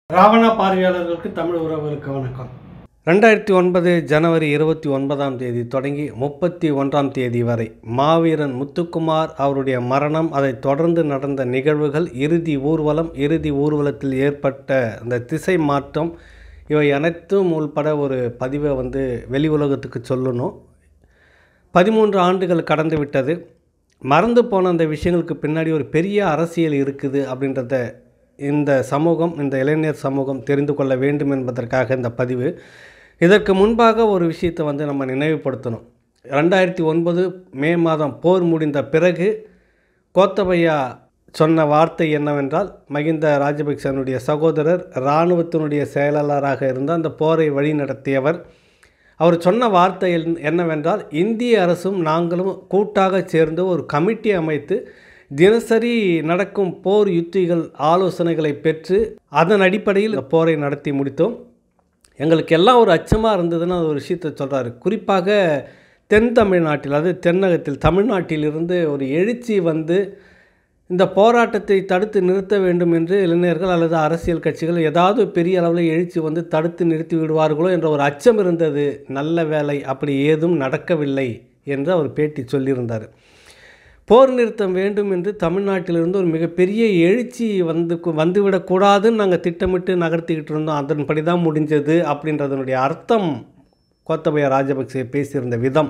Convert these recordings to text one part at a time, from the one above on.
ராவணா பார்வையாளர்களுக்கு தமிழ் உறவுகளுக்கு வணக்கம் ரெண்டாயிரத்தி ஒன்பது ஜனவரி இருபத்தி ஒன்பதாம் தேதி தொடங்கி முப்பத்தி ஒன்றாம் தேதி வரை மாவீரன் முத்துக்குமார் அவருடைய மரணம் அதைத் தொடர்ந்து நடந்த நிகழ்வுகள் இறுதி ஊர்வலம் இறுதி ஊர்வலத்தில் ஏற்பட்ட அந்த திசை மாற்றம் இவை அனைத்தும் உள்பட ஒரு பதிவை வந்து வெளி உலகத்துக்கு சொல்லணும் பதிமூன்று ஆண்டுகள் கடந்து விட்டது மறந்து போன அந்த விஷயங்களுக்கு பின்னாடி ஒரு பெரிய அரசியல் இருக்குது அப்படின்றத இந்த சமூகம் இந்த இளைஞர் சமூகம் தெரிந்து கொள்ள வேண்டும் என்பதற்காக இந்த பதிவு இதற்கு முன்பாக ஒரு விஷயத்தை வந்து நம்ம நினைவுபடுத்தணும் ரெண்டாயிரத்தி ஒன்பது மே மாதம் போர் முடிந்த பிறகு கோத்தபையா சொன்ன வார்த்தை என்னவென்றால் மகிந்த ராஜபக்சனுடைய சகோதரர் இராணுவத்தினுடைய செயலாளராக இருந்த அந்த போரை வழி நடத்தியவர் அவர் சொன்ன வார்த்தை என்- என்னவென்றால் இந்திய அரசும் நாங்களும் கூட்டாக சேர்ந்து ஒரு கமிட்டி அமைத்து தினசரி நடக்கும் போர் யுத்திகள் ஆலோசனைகளை பெற்று அதன் அடிப்படையில் இந்த போரை நடத்தி முடித்தோம் எங்களுக்கு எல்லாம் ஒரு அச்சமாக இருந்ததுன்னு அது ஒரு விஷயத்தை சொல்கிறாரு குறிப்பாக தென் தமிழ்நாட்டில் அதாவது தென்னகத்தில் தமிழ்நாட்டிலிருந்து ஒரு எழுச்சி வந்து இந்த போராட்டத்தை தடுத்து நிறுத்த வேண்டும் என்று இளைஞர்கள் அல்லது அரசியல் கட்சிகள் ஏதாவது பெரிய அளவில் எழுச்சி வந்து தடுத்து நிறுத்தி விடுவார்களோ என்ற ஒரு அச்சம் இருந்தது நல்ல வேலை அப்படி ஏதும் நடக்கவில்லை என்று அவர் பேட்டி சொல்லியிருந்தார் போர் நிறுத்தம் வேண்டும் என்று தமிழ்நாட்டிலிருந்து ஒரு மிகப்பெரிய எழுச்சி வந்து வந்துவிடக்கூடாதுன்னு நாங்கள் திட்டமிட்டு நகர்த்திக்கிட்டு இருந்தோம் அதன்படி தான் முடிஞ்சது அப்படின்றதனுடைய அர்த்தம் கோத்தபய ராஜபக்சே பேசியிருந்த விதம்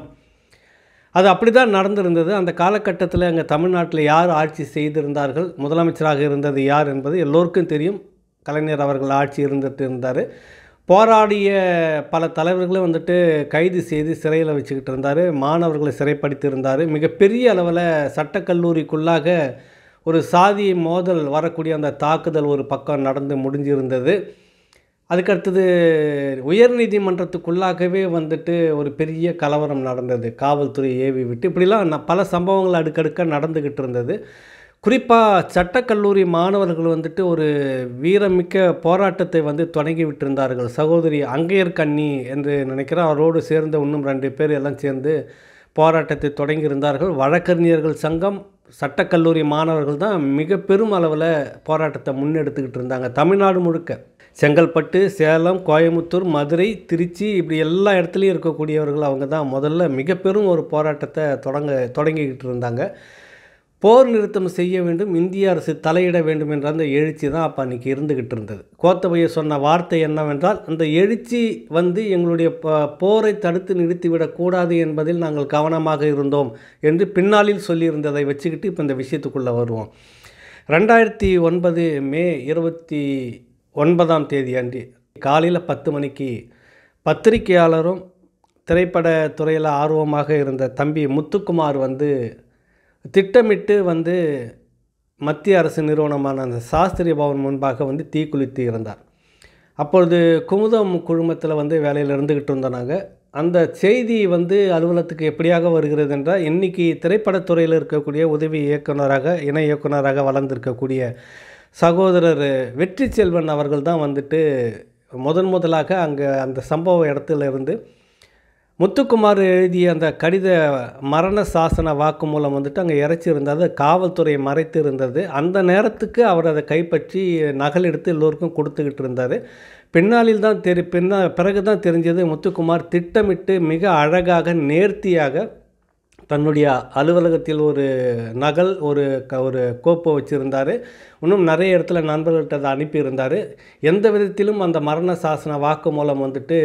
அது அப்படி தான் நடந்திருந்தது அந்த காலகட்டத்தில் அங்கே தமிழ்நாட்டில் யார் ஆட்சி செய்திருந்தார்கள் முதலமைச்சராக இருந்தது யார் என்பது எல்லோருக்கும் தெரியும் கலைஞர் அவர்கள் ஆட்சி இருந்துட்டு இருந்தார் போராடிய பல தலைவர்களும் வந்துட்டு கைது செய்து சிறையில் வச்சுக்கிட்டு இருந்தார் மாணவர்களை சிறைப்படுத்தி இருந்தார் மிகப்பெரிய அளவில் சட்டக்கல்லூரிக்குள்ளாக ஒரு சாதி மோதல் வரக்கூடிய அந்த தாக்குதல் ஒரு பக்கம் நடந்து முடிஞ்சிருந்தது அதுக்கடுத்தது உயர்நீதிமன்றத்துக்குள்ளாகவே வந்துட்டு ஒரு பெரிய கலவரம் நடந்தது காவல்துறை ஏவி விட்டு இப்படிலாம் ந- பல சம்பவங்கள் அடுக்கடுக்காக நடந்துக்கிட்டு இருந்தது குறிப்பாக சட்டக்கல்லூரி மாணவர்கள் வந்துட்டு ஒரு வீரமிக்க போராட்டத்தை வந்து தொடங்கி விட்டிருந்தார்கள் சகோதரி அங்கையர் கண்ணி என்று நினைக்கிறேன் அவரோடு சேர்ந்த இன்னும் ரெண்டு பேர் எல்லாம் சேர்ந்து போராட்டத்தை தொடங்கியிருந்தார்கள் வழக்கறிஞர்கள் சங்கம் சட்டக்கல்லூரி மாணவர்கள் தான் மிக பெரும் அளவில் போராட்டத்தை முன்னெடுத்துக்கிட்டு இருந்தாங்க தமிழ்நாடு முழுக்க செங்கல்பட்டு சேலம் கோயமுத்தூர் மதுரை திருச்சி இப்படி எல்லா இடத்துலையும் இருக்கக்கூடியவர்கள் அவங்க தான் முதல்ல மிக பெரும் ஒரு போராட்டத்தை தொடங்க தொடங்கிக்கிட்டு இருந்தாங்க போர் நிறுத்தம் செய்ய வேண்டும் இந்திய அரசு தலையிட வேண்டும் என்ற அந்த எழுச்சி தான் அப்போ அன்றைக்கி இருந்துக்கிட்டு இருந்தது கோத்தபய சொன்ன வார்த்தை என்னவென்றால் அந்த எழுச்சி வந்து எங்களுடைய ப- போரை தடுத்து நிறுத்திவிடக்கூடாது என்பதில் நாங்கள் கவனமாக இருந்தோம் என்று பின்னாளில் சொல்லியிருந்ததை வச்சுக்கிட்டு இப்போ இந்த விஷயத்துக்குள்ளே வருவோம் ரெண்டாயிரத்தி ஒன்பது மே இருபத்தி ஒன்பதாம் தேதி அன்று காலையில் பத்து மணிக்கு பத்திரிகையாளரும் திரைப்பட துறையில் ஆர்வமாக இருந்த தம்பி முத்துக்குமார் வந்து திட்டமிட்டு வந்து மத்திய அரசு நிறுவனமான அந்த சாஸ்திரி பவன் முன்பாக வந்து தீக்குளித்து இருந்தார் அப்பொழுது குமுதம் குழுமத்தில் வந்து வேலையில் இருந்துக்கிட்டு இருந்தோம் நாங்கள் அந்த செய்தி வந்து அலுவலகத்துக்கு எப்படியாக வருகிறது என்றால் இன்னைக்கு திரைப்படத்துறையில் இருக்கக்கூடிய உதவி இயக்குனராக இணை இயக்குனராக வளர்ந்திருக்கக்கூடிய சகோதரர் வெற்றி செல்வன் அவர்கள் தான் வந்துட்டு முதன் முதலாக அங்கே அந்த சம்பவ இடத்துல இருந்து முத்துக்குமார் எழுதிய அந்த கடித மரண சாசன வாக்குமூலம் வந்துட்டு அங்கே இறைச்சிருந்தது காவல்துறை மறைத்து இருந்தது அந்த நேரத்துக்கு அவர் அதை கைப்பற்றி நகல் எடுத்து எல்லோருக்கும் கொடுத்துக்கிட்டு இருந்தார் பின்னாளில் தான் தெரி பின்னா பிறகு தான் தெரிஞ்சது முத்துக்குமார் திட்டமிட்டு மிக அழகாக நேர்த்தியாக தன்னுடைய அலுவலகத்தில் ஒரு நகல் ஒரு க ஒரு கோப்பை வச்சுருந்தார் இன்னும் நிறைய இடத்துல நண்பர்கள்ட்ட அதை அனுப்பியிருந்தார் எந்த விதத்திலும் அந்த மரண சாசன வாக்குமூலம் வந்துட்டு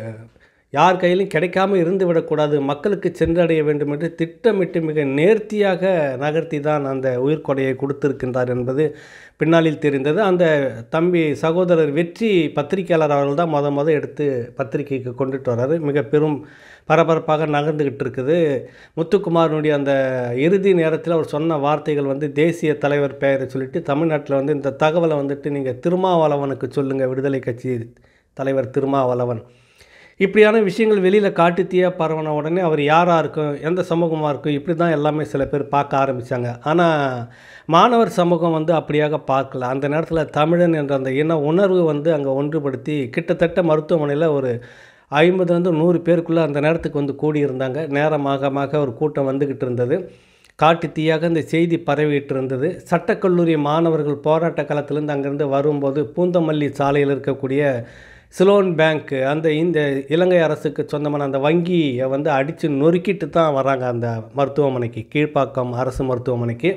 யார் கையிலும் கிடைக்காம இருந்து விடக்கூடாது மக்களுக்கு சென்றடைய வேண்டும் என்று திட்டமிட்டு மிக நேர்த்தியாக நகர்த்தி தான் அந்த உயிர்கொடையை கொடுத்திருக்கின்றார் என்பது பின்னாளில் தெரிந்தது அந்த தம்பி சகோதரர் வெற்றி பத்திரிகையாளர் அவர்கள் தான் மொத மொதல் எடுத்து பத்திரிகைக்கு கொண்டுட்டு வர்றாரு மிக பெரும் பரபரப்பாக நகர்ந்துக்கிட்டு இருக்குது முத்துக்குமாரனுடைய அந்த இறுதி நேரத்தில் அவர் சொன்ன வார்த்தைகள் வந்து தேசிய தலைவர் பெயரை சொல்லிட்டு தமிழ்நாட்டில் வந்து இந்த தகவலை வந்துட்டு நீங்கள் திருமாவளவனுக்கு சொல்லுங்கள் விடுதலை கட்சி தலைவர் திருமாவளவன் இப்படியான விஷயங்கள் வெளியில் காட்டுத்தீயாக பரவன உடனே அவர் யாராக இருக்கும் எந்த சமூகமாக இருக்கும் இப்படி தான் எல்லாமே சில பேர் பார்க்க ஆரம்பித்தாங்க ஆனால் மாணவர் சமூகம் வந்து அப்படியாக பார்க்கல அந்த நேரத்தில் தமிழன் என்ற அந்த இன உணர்வு வந்து அங்கே ஒன்றுபடுத்தி கிட்டத்தட்ட மருத்துவமனையில் ஒரு ஐம்பதுலேருந்து நூறு பேருக்குள்ளே அந்த நேரத்துக்கு வந்து கூடியிருந்தாங்க நேரமாக மாக ஒரு கூட்டம் வந்துக்கிட்டு இருந்தது காட்டு தீயாக இந்த செய்தி பரவிட்டு இருந்தது சட்டக்கல்லூரி மாணவர்கள் போராட்ட களத்திலேருந்து அங்கேருந்து வரும்போது பூந்தமல்லி சாலையில் இருக்கக்கூடிய சிலோன் பேங்க் அந்த இந்த இலங்கை அரசுக்கு சொந்தமான அந்த வங்கியை வந்து அடித்து நொறுக்கிட்டு தான் வராங்க அந்த மருத்துவமனைக்கு கீழ்ப்பாக்கம் அரசு மருத்துவமனைக்கு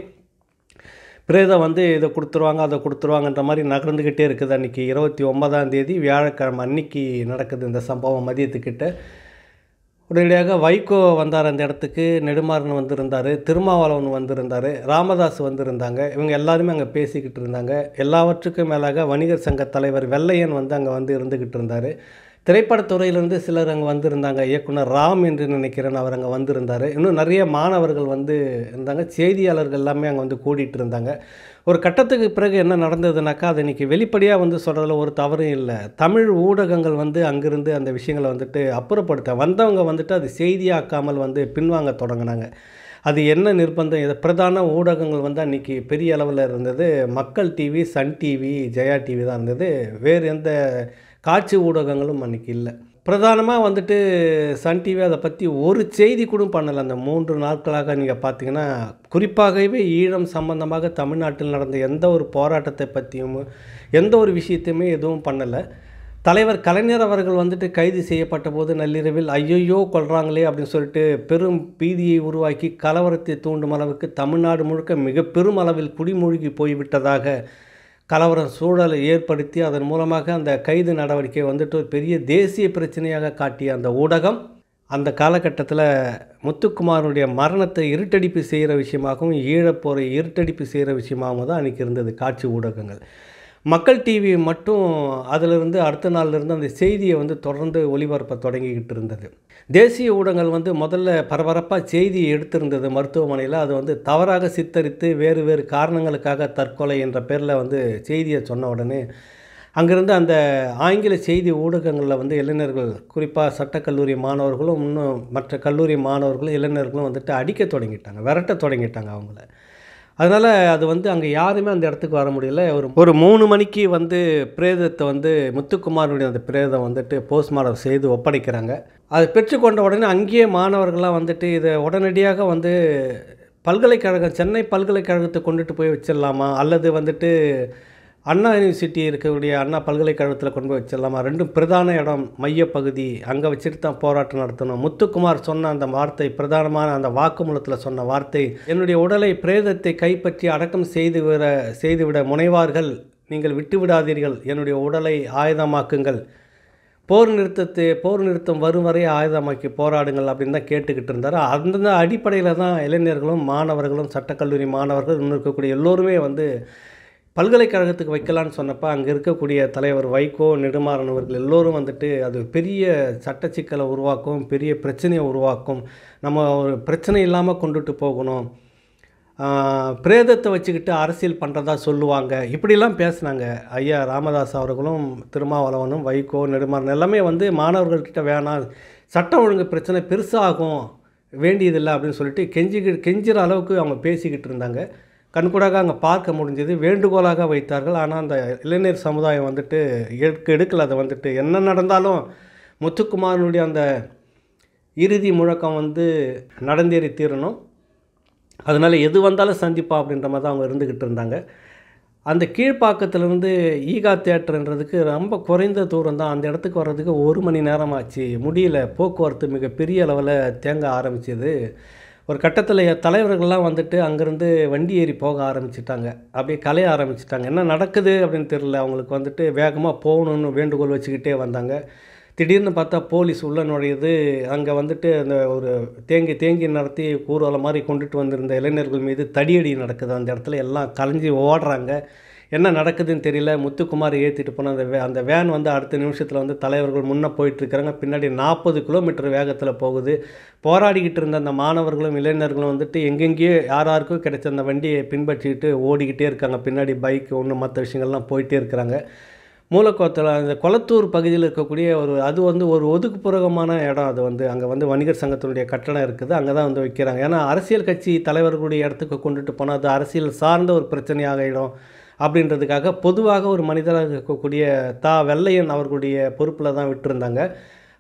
பிரேதம் வந்து இதை கொடுத்துருவாங்க அதை கொடுத்துருவாங்கன்ற மாதிரி நகர்ந்துக்கிட்டே இருக்குது அன்றைக்கி இருபத்தி ஒன்பதாம் தேதி வியாழக்கிழமை அன்னைக்கு நடக்குது இந்த சம்பவம் மதியத்துக்கிட்ட உடனடியாக வைகோ வந்தார் அந்த இடத்துக்கு நெடுமாறன் வந்திருந்தார் திருமாவளவன் வந்திருந்தார் ராமதாஸ் வந்திருந்தாங்க இவங்க எல்லாருமே அங்கே பேசிக்கிட்டு இருந்தாங்க எல்லாவற்றுக்கும் மேலாக வணிகர் சங்க தலைவர் வெள்ளையன் வந்து அங்கே வந்து இருந்துக்கிட்டு இருந்தார் திரைப்படத்துறையிலேருந்து சிலர் அங்கே வந்திருந்தாங்க இயக்குனர் ராம் என்று நினைக்கிறேன் அவர் அங்கே வந்திருந்தார் இன்னும் நிறைய மாணவர்கள் வந்து இருந்தாங்க செய்தியாளர்கள் எல்லாமே அங்கே வந்து கூடிட்டு இருந்தாங்க ஒரு கட்டத்துக்கு பிறகு என்ன நடந்ததுனாக்கா அது இன்றைக்கி வெளிப்படையாக வந்து சொல்கிறதுல ஒரு தவறும் இல்லை தமிழ் ஊடகங்கள் வந்து அங்கிருந்து அந்த விஷயங்களை வந்துட்டு அப்புறப்படுத்த வந்தவங்க வந்துட்டு அது செய்தியாக்காமல் வந்து பின்வாங்க தொடங்கினாங்க அது என்ன நிர்பந்தம் இது பிரதான ஊடகங்கள் வந்து அன்றைக்கி பெரிய அளவில் இருந்தது Makkal TV Sun TV Jaya TV தான் இருந்தது வேறு எந்த காட்சி ஊடகங்களும் அன்றைக்கி இல்லை பிரதானமாக வந்துட்டு சன் டிவி அதை பற்றி ஒரு செய்தி கூட பண்ணலை அந்த மூன்று நாட்களாக நீங்கள் பார்த்தீங்கன்னா குறிப்பாகவே ஈழம் சம்பந்தமாக தமிழ்நாட்டில் நடந்த எந்த ஒரு போராட்டத்தை பற்றியும் எந்த ஒரு விஷயத்தையுமே எதுவும் பண்ணலை தலைவர் கலைஞர் அவர்கள் வந்துட்டு கைது செய்யப்பட்ட போது நள்ளிரவில் ஐயையோ கொள்றாங்களே அப்படின்னு சொல்லிட்டு பெரும் பீதியை உருவாக்கி கலவரத்தை தூண்டும் அளவுக்கு தமிழ்நாடு முழுக்க மிக பெரும் அளவில் குடிமூழ்கி போய்விட்டதாக கலவரம் சூழலை ஏற்படுத்தி அதன் மூலமாக அந்த கைது நடவடிக்கை வந்துட்டு ஒரு பெரிய தேசிய பிரச்சனையாக காட்டிய அந்த ஊடகம் அந்த காலகட்டத்தில் முத்துக்குமாரனுடைய மரணத்தை இருட்டடிப்பு செய்கிற விஷயமாகவும் ஈழப்போரை இருட்டடிப்பு செய்கிற விஷயமாகவும் தான் அன்றைக்கி இருந்தது காட்சி ஊடகங்கள் மக்கள் டிவி மட்டும் அதிலிருந்து அடுத்த நாள்லேருந்து அந்த செய்தியை வந்து தொடர்ந்து ஒளிபரப்ப தொடங்கிக்கிட்டு இருந்தது தேசிய ஊடகங்கள் வந்து முதல்ல பரபரப்பாக செய்தியை எடுத்திருந்தது மருத்துவமனையில் அது வந்து தவறாக சித்தரித்து வேறு வேறு காரணங்களுக்காக தற்கொலை என்ற பேரில் வந்து செய்தியை சொன்ன உடனே அங்கிருந்து அந்த ஆங்கில செய்தி ஊடகங்களில் வந்து இளைஞர்கள் குறிப்பாக சட்டக்கல்லூரி மாணவர்களும் இன்னும் மற்ற கல்லூரி மாணவர்களும் இளைஞர்களும் வந்துட்டு அடிக்க தொடங்கிட்டாங்க விரட்ட தொடங்கிட்டாங்க அவங்கள அதனால் அது வந்து அங்கே யாருமே அந்த இடத்துக்கு வர முடியல ஒரு ஒரு மூணு மணிக்கு வந்து பிரேதத்தை வந்து முத்துக்குமாரனுடைய அந்த பிரேதம் வந்துட்டு போஸ்ட்மார்ட்டம் செய்து ஒப்படைக்கிறாங்க அதை பெற்றுக்கொண்ட உடனே அங்கேயே மாணவர்கள்லாம் வந்துட்டு இதை உடனடியாக வந்து பல்கலைக்கழகம் சென்னை பல்கலைக்கழகத்தை கொண்டுட்டு போய் வச்சிடலாமா அல்லது வந்துட்டு அண்ணா யூனிவர்சிட்டி இருக்கக்கூடிய அண்ணா பல்கலைக்கழகத்தில் கொண்டு போய் வச்சிடலாமா ரெண்டும் பிரதான இடம் மையப்பகுதி அங்கே வச்சுட்டு தான் போராட்டம் நடத்தணும் முத்துக்குமார் சொன்ன அந்த வார்த்தை பிரதானமான அந்த வாக்குமூலத்தில் சொன்ன வார்த்தை என்னுடைய உடலை பிரேதத்தை கைப்பற்றி அடக்கம் செய்து விட செய்துவிட முனைவார்கள் நீங்கள் விட்டு விடாதீர்கள் என்னுடைய உடலை ஆயுதமாக்குங்கள் போர் நிறுத்தத்தை போர் நிறுத்தம் வரும் வரை ஆயுதமாக்கி போராடுங்கள் அப்படின்னு தான் கேட்டுக்கிட்டு இருந்தார் அந்த அடிப்படையில் தான் இளைஞர்களும் மாணவர்களும் சட்டக்கல்லூரி மாணவர்கள் இன்னும் இருக்கக்கூடிய எல்லோருமே வந்து பல்கலைக்கழகத்துக்கு வைக்கலான்னு சொன்னப்போ அங்கே இருக்கக்கூடிய தலைவர் வைகோ நெடுமாறன் அவர்கள் எல்லோரும் வந்துட்டு அது பெரிய சட்ட சிக்கலை உருவாக்கும் பெரிய பிரச்சனையை உருவாக்கும் நம்ம ஒரு பிரச்சனை இல்லாமல் கொண்டுட்டு போகணும் பிரேதத்தை வச்சுக்கிட்டு அரசியல் பண்ணுறதா சொல்லுவாங்க இப்படிலாம் பேசுனாங்க ஐயா ராமதாஸ் அவர்களும் திருமாவளவனும் வைகோ நெடுமாறன் எல்லாமே வந்து மாணவர்கள்கிட்ட வேணாம் சட்டம் ஒழுங்கு பிரச்சனை பெருசாகும் வேண்டியதில்லை அப்படின்னு சொல்லிட்டு கெஞ்சி கெஞ்சிற அளவுக்கு அவங்க பேசிக்கிட்டு இருந்தாங்க கண்கூடாக அங்கே பார்க்க முடிஞ்சது வேண்டுகோளாக வைத்தார்கள் ஆனால் அந்த இளைஞர் சமுதாயம் வந்துட்டு எடுக்க எடுக்கல அதை வந்துட்டு என்ன நடந்தாலும் முத்துக்குமாரனுடைய அந்த இறுதி முழக்கம் வந்து நடந்தேறி தீரணும் அதனால் எது வந்தாலும் சந்திப்பா அப்படின்ற மாதிரி தான் அவங்க இருந்துக்கிட்டு இருந்தாங்க அந்த கீழ்ப்பாக்கத்துலேருந்து ஈகா தேட்டருன்றதுக்கு ரொம்ப குறைந்த தூரம் தான் அந்த இடத்துக்கு வர்றதுக்கு ஒரு மணி நேரம் ஆச்சு முடியல போக்குவரத்து மிக பெரிய அளவில் தேங்க ஆரம்பிச்சது ஒரு கட்டத்தில் தலைவர்கள்லாம் வந்துட்டு அங்கேருந்து வண்டி ஏறி போக ஆரம்பிச்சிட்டாங்க அப்படியே கலைய ஆரம்பிச்சிட்டாங்க என்ன நடக்குது அப்படின்னு தெரில அவங்களுக்கு வந்துட்டு வேகமாக போகணுன்னு வேண்டுகோள் வச்சுக்கிட்டே வந்தாங்க திடீர்னு பார்த்தா போலீஸ் உள்ளே நுழையுது அங்கே வந்துட்டு அந்த ஒரு தேங்கி தேங்கி நடத்தி ஊர்வலம் மாதிரி கொண்டுட்டு வந்திருந்த இளைஞர்கள் மீது தடியடி நடக்குது அந்த இடத்துல எல்லாம் கலைஞ்சி ஓடுறாங்க என்ன நடக்குதுன்னு தெரியல முத்துக்குமார் ஏற்றிட்டு போன அந்த வே அந்த வேன் வந்து அடுத்த நிமிஷத்தில் வந்து தலைவர்கள் முன்னே போயிட்டுருக்கிறாங்க பின்னாடி நாற்பது கிலோமீட்டர் வேகத்தில் போகுது போராடிக்கிட்டு இருந்த அந்த மாணவர்களும் இளைஞர்களும் வந்துட்டு எங்கெங்கேயோ யார் யாருக்கும் கிடைச்ச அந்த வண்டியை பின்பற்றிக்கிட்டு ஓடிக்கிட்டே இருக்காங்க பின்னாடி பைக் ஒன்று மற்ற விஷயங்கள்லாம் போயிட்டே இருக்கிறாங்க மூலக்கோத்தில் அந்த கொளத்தூர் பகுதியில் இருக்கக்கூடிய ஒரு அது வந்து ஒரு ஒதுக்குப்புறமான இடம் அது வந்து அங்கே வந்து வணிகர் சங்கத்தினுடைய கட்டணம் இருக்குது அங்கே தான் வந்து வைக்கிறாங்க ஏன்னா அரசியல் கட்சி தலைவர்களுடைய இடத்துக்கு கொண்டுட்டு போனால் அது அரசியல் சார்ந்த ஒரு பிரச்சனையாக இடம் அப்படின்றதுக்காக பொதுவாக ஒரு மனிதராக இருக்கக்கூடிய தா வெள்ளையன் அவர்களுடைய பொறுப்பில் தான் விட்டுருந்தாங்க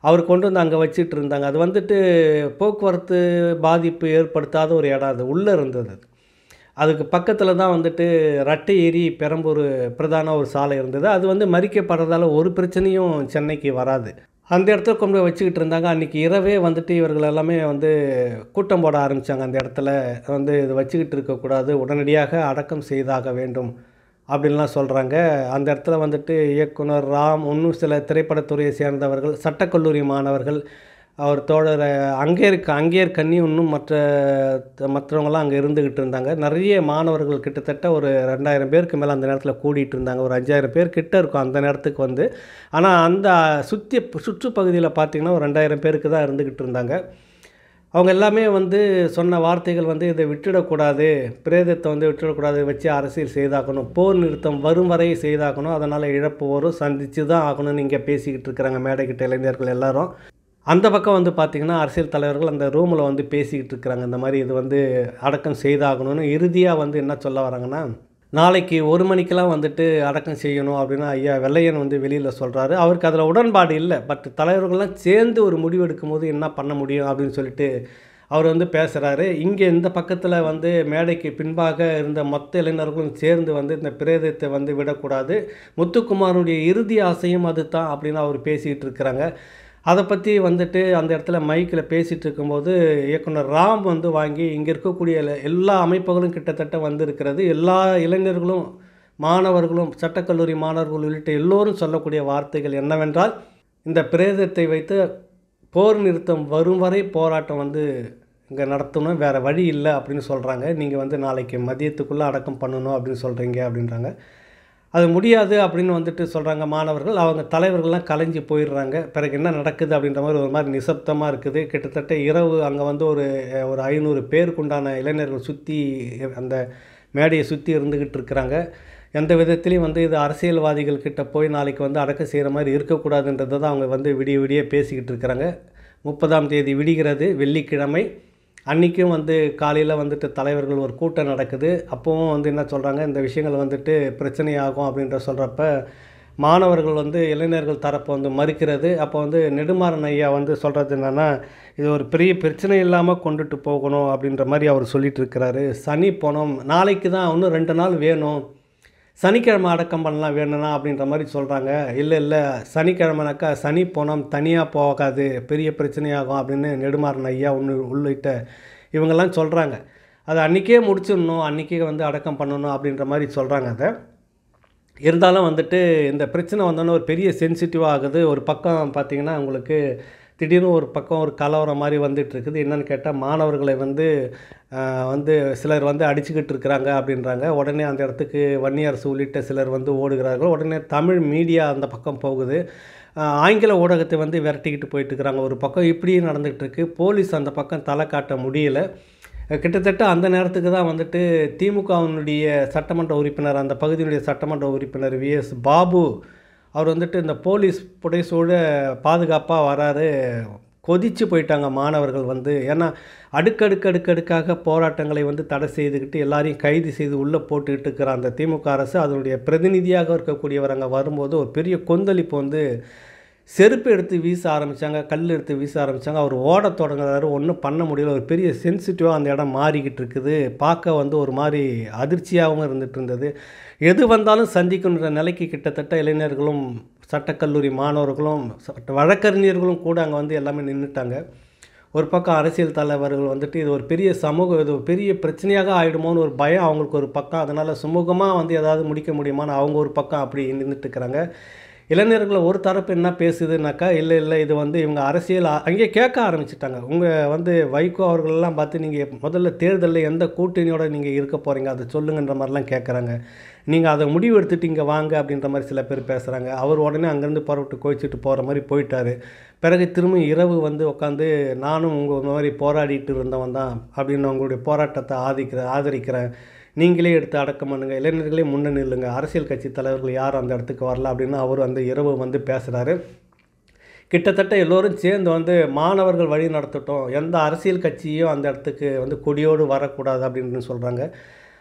அவர் கொண்டு வந்து அங்கே வச்சிட்டு இருந்தாங்க அது வந்துட்டு போக்குவரத்து பாதிப்பு ஏற்படுத்தாத ஒரு இடம் அது உள்ளே இருந்தது அது அதுக்கு பக்கத்தில் தான் வந்துட்டு ரட்டை ஏரி பெரம்பூர் பிரதான ஒரு சாலை இருந்தது அது வந்து மறிக்கப்படுறதால ஒரு பிரச்சனையும் சென்னைக்கு வராது அந்த இடத்துல கொண்டு போய் வச்சுக்கிட்டு இருந்தாங்க அன்றைக்கி இரவே வந்துட்டு இவர்கள் எல்லாமே வந்து கூட்டம் போட ஆரம்பித்தாங்க அந்த இடத்துல வந்து இது வச்சுக்கிட்டு இருக்கக்கூடாது உடனடியாக அடக்கம் செய்தாக வேண்டும் அப்படின்லாம் சொல்கிறாங்க அந்த இடத்துல வந்துட்டு இயக்குனர் ராம் இன்னும் சில திரைப்படத்துறையை சேர்ந்தவர்கள் சட்டக்கல்லூரி மாணவர்கள் அவர் தோழர் அங்கேயர் அங்கேயர் கன்னி இன்னும் மற்ற மற்றவங்களாம் அங்கே இருந்துக்கிட்டு இருந்தாங்க நிறைய மாணவர்கள் கிட்டத்தட்ட ஒரு ரெண்டாயிரம் பேருக்கு மேலே அந்த நேரத்தில் கூடிட்டு இருந்தாங்க ஒரு அஞ்சாயிரம் பேர் கிட்ட இருக்கும் அந்த நேரத்துக்கு வந்து ஆனால் அந்த சுற்றி சுற்றுப்பகுதியில் பார்த்திங்கன்னா ஒரு ரெண்டாயிரம் பேருக்கு தான் இருந்துக்கிட்டு இருந்தாங்க அவங்க எல்லாமே வந்து சொன்ன வார்த்தைகள் வந்து இதை விட்டுடக்கூடாது பிரேதத்தை வந்து விட்டுடக்கூடாது வச்சு அரசியல் செய்தாக்கணும் போர் நிறுத்தம் வரும் வரை செய்தாக்கணும் அதனால் இழப்பு வரும் சந்தித்து தான் ஆகணும்னு இங்கே பேசிக்கிட்டு இருக்கிறாங்க மேடைக்கிட்ட இளைஞர்கள் எல்லாரும் அந்த பக்கம் வந்து பார்த்திங்கன்னா அரசியல் தலைவர்கள் அந்த ரூமில் வந்து பேசிக்கிட்டு இருக்கிறாங்க இந்த மாதிரி இது வந்து அடக்கம் செய்தாகணும்னு இறுதியாக வந்து என்ன சொல்ல வராங்கன்னா நாளைக்கு ஒரு மணிக்கெல்லாம் வந்துட்டு அடக்கம் செய்யணும் அப்படின்னு ஐயா வெள்ளையன் வந்து வெளியில் சொல்கிறாரு அவருக்கு அதில் உடன்பாடு இல்லை பட் தலைவர்கள்லாம் சேர்ந்து ஒரு முடிவு எடுக்கும் போது என்ன பண்ண முடியும் அப்படின்னு சொல்லிட்டு அவர் வந்து பேசுகிறாரு இங்கே இந்த பக்கத்தில் வந்து மேடைக்கு பின்பாக இருந்த மொத்த இளைஞர்களும் சேர்ந்து வந்து இந்த பிரேதத்தை வந்து விடக்கூடாது முத்துக்குமாருடைய இறுதி ஆசையும் அது தான் அப்படின்னு அவர் பேசிக்கிட்டு இருக்கிறாங்க அதை பற்றி வந்துட்டு அந்த இடத்துல மைக்கில் பேசிகிட்டு இருக்கும்போது இயக்குனர் ராம் வந்து வாங்கி இங்கே இருக்கக்கூடிய எல்லா- எல்லா அமைப்புகளும் கிட்டத்தட்ட வந்திருக்கிறது எல்லா இளைஞர்களும் மாணவர்களும் சட்டக்கல்லூரி மாணவர்கள் உள்ளிட்ட எல்லோரும் சொல்லக்கூடிய வார்த்தைகள் என்னவென்றால் இந்த பிரேதத்தை வைத்து போர் நிறுத்தம் வரும் வரை போராட்டம் வந்து இங்கே நடத்தணும் வேறு வழி இல்லை அப்படின்னு சொல்கிறாங்க நீங்கள் வந்து நாளைக்கு மதியத்துக்குள்ளே அடக்கம் பண்ணணும் அப்படின்னு சொல்கிறீங்க அப்படின்றாங்க அது முடியாது அப்படின்னு வந்துட்டு சொல்கிறாங்க மாணவர்கள் அவங்க தலைவர்கள்லாம் கலைஞ்சு போயிடுறாங்க பிறகு என்ன நடக்குது அப்படின்ற மாதிரி ஒரு மாதிரி நிசப்தமாக இருக்குது கிட்டத்தட்ட இரவு அங்கே வந்து ஒரு அஹ், ஒரு ஐநூறு பேருக்குண்டான இளைஞர்கள் சுற்றி அந்த மேடையை சுற்றி இருந்துக்கிட்டு இருக்கிறாங்க எந்த விதத்துலையும் வந்து இது அரசியல்வாதிகள் கிட்ட போய் நாளைக்கு வந்து அடக்கம் செய்கிற மாதிரி இருக்கக்கூடாதுன்றதை தான் அவங்க வந்து விடிய விடிய பேசிக்கிட்டு இருக்கிறாங்க முப்பதாம் தேதி விடிகிறது வெள்ளிக்கிழமை அன்றைக்கும் வந்து காலையில் வந்துட்டு தலைவர்கள் ஒரு கூட்டம் நடக்குது அப்போவும் வந்து என்ன சொல்கிறாங்க இந்த விஷயங்கள் வந்துட்டு பிரச்சனையாகும் அப்படின்ற சொல்கிறப்ப மாணவர்கள் வந்து இளைஞர்கள் தரப்பு வந்து மறுக்கிறது அப்போ வந்து நெடுமாறன் ஐயா வந்து சொல்கிறது என்னென்னா இது ஒரு பெரிய பிரச்சனை இல்லாமல் கொண்டுட்டு போகணும் அப்படின்ற மாதிரி அவர் சொல்லிட்டு இருக்கிறாரு சனி போனோம் நாளைக்கு தான் இன்னும் ரெண்டு நாள் வேணும் சனிக்கிழமை அடக்கம் பண்ணலாம் வேணும்னா அப்படின்ற மாதிரி சொல்கிறாங்க இல்லை இல்லை சனிக்கிழமைனாக்கா சனி போனம் தனியாக போகாது பெரிய பிரச்சனையாகும் அப்படின்னு நெடுமாறன் ஐயா ஒன்று உள்ளிட்ட இவங்கெல்லாம் சொல்கிறாங்க அது அன்றைக்கே முடிச்சிடணும் அன்றைக்கே வந்து அடக்கம் பண்ணணும் அப்படின்ற மாதிரி சொல்கிறாங்க அதை இருந்தாலும் வந்துட்டு இந்த பிரச்சனை வந்தோன்னே ஒரு பெரிய சென்சிட்டிவாக ஆகுது ஒரு பக்கம் பார்த்தீங்கன்னா உங்களுக்கு திடீர்னு ஒரு பக்கம் ஒரு கலவரம் மாதிரி வந்துட்டு இருக்குது என்னன்னு கேட்டால் மாணவர்களை வந்து ஆஹ், வந்து சிலர் வந்து அடிச்சுக்கிட்டு இருக்கிறாங்க அப்படின்றாங்க உடனே அந்த இடத்துக்கு வன்னியரசு உள்ளிட்ட சிலர் வந்து ஓடுகிறார்கள் உடனே தமிழ் மீடியா அந்த பக்கம் போகுது ஆஹ், ஆங்கில ஊடகத்தை வந்து விரட்டிக்கிட்டு போயிட்டு இருக்கிறாங்க ஒரு பக்கம் இப்படியே நடந்துகிட்டு இருக்கு போலீஸ் அந்த பக்கம் தலை காட்ட முடியல கிட்டத்தட்ட அந்த நேரத்துக்கு தான் வந்துட்டு திமுகவினுடைய சட்டமன்ற உறுப்பினர் அந்த பகுதியினுடைய சட்டமன்ற உறுப்பினர் விஎஸ் பாபு அவர் வந்துட்டு இந்த போலீஸ் புடைசூழ பாதுகாப்பாக வராரு கொதிச்சு போயிட்டாங்க மாணவர்கள் வந்து ஏன்னா அடுக்கடுக்கு அடுக்கடுக்காக போராட்டங்களை வந்து தடை செய்துக்கிட்டு எல்லாரையும் கைது செய்து உள்ளே போட்டுக்கிட்டு இருக்கிற அந்த திமுக அரசு அதனுடைய பிரதிநிதியாக இருக்கக்கூடியவர் அங்கே வரும்போது ஒரு பெரிய கொந்தளிப்பு வந்து செருப்பு எடுத்து வீச ஆரம்பித்தாங்க கல் எடுத்து வீச ஆரம்பித்தாங்க அவர் ஓட தொடங்குறாரு ஒன்றும் பண்ண முடியல ஒரு பெரிய சென்சிட்டிவாக அந்த இடம் மாறிக்கிட்டு இருக்குது பார்க்க வந்து ஒரு மாதிரி அதிர்ச்சியாகவும் இருந்துட்டு இருந்தது எது வந்தாலும் சந்திக்கணுன்ற நிலைக்கு கிட்டத்தட்ட இளைஞர்களும் சட்டக்கல்லூரி மாணவர்களும் சட்ட வழக்கறிஞர்களும் கூட அங்கே வந்து எல்லாமே நின்றுட்டாங்க ஒரு பக்கம் அரசியல் தலைவர்கள் வந்துட்டு இது ஒரு பெரிய சமூக இது ஒரு பெரிய பிரச்சனையாக ஆகிடுமோன்னு ஒரு பயம் அவங்களுக்கு ஒரு பக்கம் அதனால் சுமூகமாக வந்து ஏதாவது முடிக்க முடியுமான்னு அவங்க ஒரு பக்கம் அப்படி நின்றுட்டு இருக்கிறாங்க இளைஞர்கள் ஒரு தரப்பு என்ன பேசுதுனாக்கா இல்லை இல்லை இது வந்து இவங்க அரசியல் ஆ- அங்கேயே கேட்க ஆரம்பிச்சிட்டாங்க உங்கள் வந்து வைகோ அவர்களெல்லாம் பார்த்து நீங்கள் முதல்ல தேர்தலில் எந்த கூட்டணியோட நீங்கள் இருக்க போகிறீங்க அதை சொல்லுங்கன்ற மாதிரிலாம் கேட்குறாங்க நீங்கள் அதை முடிவு எடுத்துட்டு இங்கே வாங்க அப்படின்ற மாதிரி சில பேர் பேசுகிறாங்க அவர் உடனே அங்கேருந்து புறப்பட்டு கோச்சிட்டு போகிற மாதிரி போயிட்டாரு பிறகு திரும்ப இரவு வந்து உட்காந்து நானும் உங்கள் மாதிரி போராடிட்டு இருந்தவன் தான் அப்படின்னு உங்களுடைய போராட்டத்தை ஆதிக்கிறேன் ஆதரிக்கிறேன் நீங்களே எடுத்து அடக்கம் பண்ணுங்க இளைஞர்களே முன்ன நில்லுங்க அரசியல் கட்சி தலைவர்கள் யாரும் அந்த இடத்துக்கு வரல அப்படின்னு அவர் அந்த இரவு வந்து பேசுகிறாரு கிட்டத்தட்ட எல்லோரும் சேர்ந்து வந்து மாணவர்கள் வழி நடத்தட்டும் எந்த அரசியல் கட்சியும் அந்த இடத்துக்கு வந்து கொடியோடு வரக்கூடாது அப்படின்னு சொல்கிறாங்க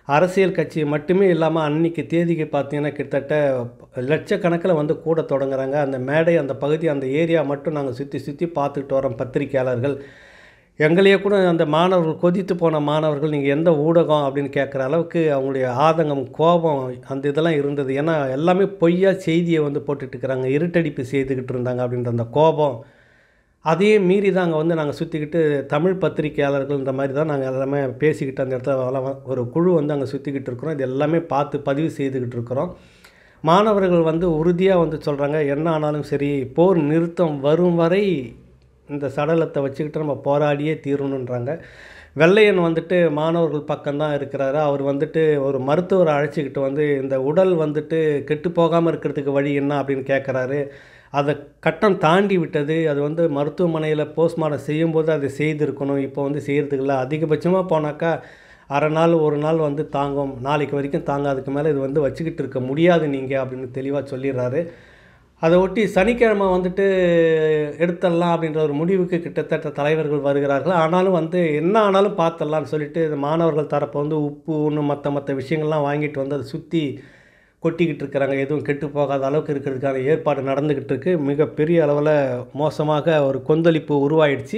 அரசியல் கட்சி மட்டுமே இல்லாமல் அன்னைக்கு தேதிக்கு பார்த்தீங்கன்னா கிட்டத்தட்ட லட்சக்கணக்கில் வந்து கூட தொடங்குறாங்க அந்த மேடை அந்த பகுதி அந்த ஏரியா மட்டும் நாங்கள் சுற்றி சுற்றி பார்த்துட்டு வரோம் பத்திரிக்கையாளர்கள் எங்களையே கூட அந்த மாணவர்கள் கொதித்து போன மாணவர்கள் நீங்கள் எந்த ஊடகம் அப்படின்னு கேட்குற அளவுக்கு அவங்களுடைய ஆதங்கம் கோபம் அந்த இதெல்லாம் இருந்தது ஏன்னா எல்லாமே பொய்யா செய்தியை வந்து போட்டுட்டு இருக்கிறாங்க இருட்டடிப்பு செய்துக்கிட்டு இருந்தாங்க அப்படின்ற அந்த கோபம் அதையே மீறி தான் அங்கே வந்து நாங்கள் சுற்றிக்கிட்டு தமிழ் பத்திரிகையாளர்கள் இந்த மாதிரி தான் நாங்கள் எல்லாமே பேசிக்கிட்டு அந்த இடத்துல வள- ஒரு குழு வந்து அங்கே சுற்றிக்கிட்டு இருக்கிறோம் இது எல்லாமே பார்த்து பதிவு செய்துக்கிட்டு இருக்கிறோம் மாணவர்கள் வந்து உறுதியாக வந்து சொல்கிறாங்க என்ன ஆனாலும் சரி போர் நிறுத்தம் வரும் வரை இந்த சடலத்தை வச்சுக்கிட்டு நம்ம போராடியே தீரணுன்றாங்க வெள்ளையன் வந்துட்டு மாணவர்கள் பக்கம்தான் இருக்கிறாரு அவர் வந்துட்டு ஒரு மருத்துவரை அழைச்சிக்கிட்டு வந்து இந்த உடல் வந்துட்டு கெட்டு போகாமல் இருக்கிறதுக்கு வழி என்ன அப்படின்னு கேட்குறாரு அதை கட்டம் தாண்டி விட்டது அது வந்து மருத்துவமனையில் போஸ்ட்மார்ட்டம் செய்யும்போது அதை செய்திருக்கணும் இப்போ வந்து செய்கிறதுக்கு இல்லை அதிகபட்சமாக போனாக்கா அரை நாள் ஒரு நாள் வந்து தாங்கும் நாளைக்கு வரைக்கும் தாங்காதுக்கு மேலே இது வந்து வச்சுக்கிட்டு இருக்க முடியாது நீங்கள் அப்படின்னு தெளிவாக சொல்லிடுறாரு அதை ஒட்டி சனிக்கிழமை வந்துட்டு எடுத்துடலாம் அப்படின்ற ஒரு முடிவுக்கு கிட்டத்தட்ட தலைவர்கள் வருகிறார்கள் ஆனாலும் வந்து என்ன ஆனாலும் பார்த்துடலாம்னு சொல்லிட்டு இந்த மாணவர்கள் தரப்பை வந்து உப்பு ஒன்று மற்ற மற்ற விஷயங்கள்லாம் வாங்கிட்டு வந்து அதை சுற்றி கொட்டிக்கிட்டு இருக்கிறாங்க எதுவும் கெட்டு போகாத அளவுக்கு இருக்கிறதுக்கான ஏற்பாடு நடந்துக்கிட்டு இருக்கு மிகப்பெரிய அளவில் மோசமாக ஒரு கொந்தளிப்பு உருவாயிடுச்சு